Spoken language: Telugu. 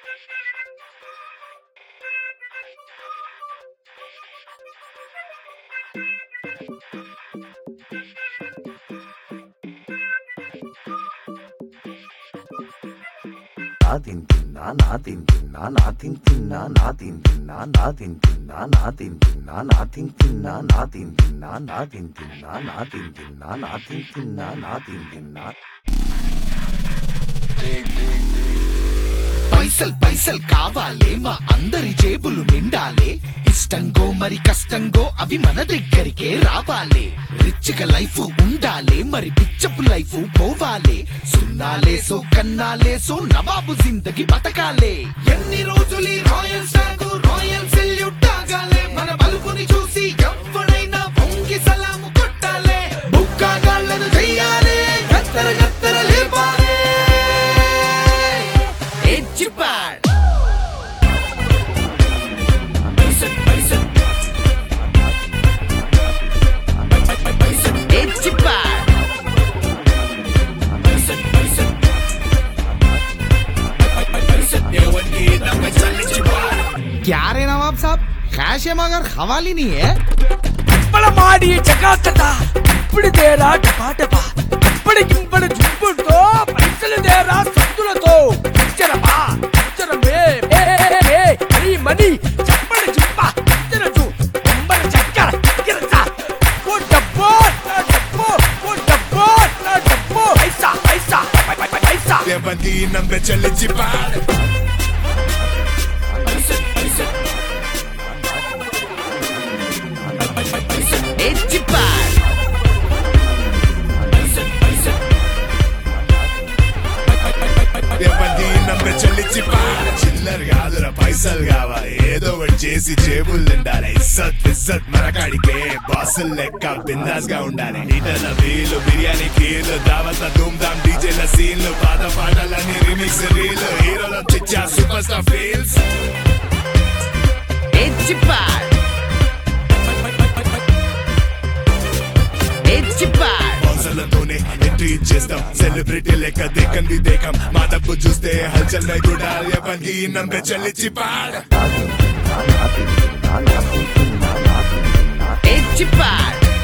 నా తింటున్నా నా తింటున్నా నా తింటున్నా నా తింటున్నా నా తింటున్నా నా తింటున్నా నా తింటున్నా నా తింటున్నా నా తింటున్నా నా తింటున్నా నా తింటున్నా నా తింటున్నా పైసల్ పైసల్ కావాలే మా అందరి జేబులు నిండాలే ఇష్టంగో మరి కష్టంగో అవి మన దగ్గరికే రావాలే రిచ్గా లైఫ్ ఉండాలే మరి పిచ్చపు లైఫ్ పోవాలే సున్నాలే సో కన్నాలే సో నవాబు జిందగి బతకాలే ఎన్ని రోజులు ఈ రాయల్ స్టాగ్ రాయల్ సెల్యూట్ తాగాలే మన బలుపుని చూసి ఎవడైనా పొంగి సలాము కొట్టాలే బుక్కాగాళ్ళను చెయ్యాలే గత్తర గత్తర లేపాలే ఎడ్జిపాడ్ ఎడ్జిపాడ్ क्या रे नवाब साहब कैश है मगर हवाली नहीं है అప్పల మాడి చకాచట ఇప్పుడు తేరా టపాటపా ఇప్పటి గింపడి జుంపుడుతో పైసలు తేరా సత్తులతో అచ్చరమా అచ్చరమే ఏ, ఏ, ఏ, మనీ మనీ చెప్పడి చింప తిరచు అంబర చక్కర గిరచ ఓ డబ్బో నా డబ్బో ఓ డబ్బో నా డబ్బో పైసా పైసా పై, పై, పై, పైసా Levantí nombre Chalichipad ఎడ్జిపాడ్ Levantí nombre Chalichipad చిల్లర కాదురా పైసలు కావాలి ఏదో ఒకటి చేసి జేబులు నిండాలి ఇస్సత్ ఇస్సత్ మనకాడికే బాసులు లెక్క బిందాస్ గా ఉండాలి లీటర్ల వీలు బిర్యానీ కీలు దావత ధూమ్ ధామ్ డీజేల సీన్లు పాత పాటలని రిమిక్స్ రీలు హీరోల పిచ్చా సూపర్ స్టార్ ఫీల్స్ ఎడ్జిపాడ్ ఎడ్జిపాడ్ బాక్సర్లతోనే ఎంట్రీ ఇచ్చేస్తాం సెలబ్రిటీ లెక్క దేకంది దేకం మా డబ్బు చూస్తే హల్చల్ నై గుడాల్ ఎవరికి నంబే చల్లిచి పాడ నా తింటున్నా నా తింటున్నా నా తింటున్నా ఎడ్జిపాడ్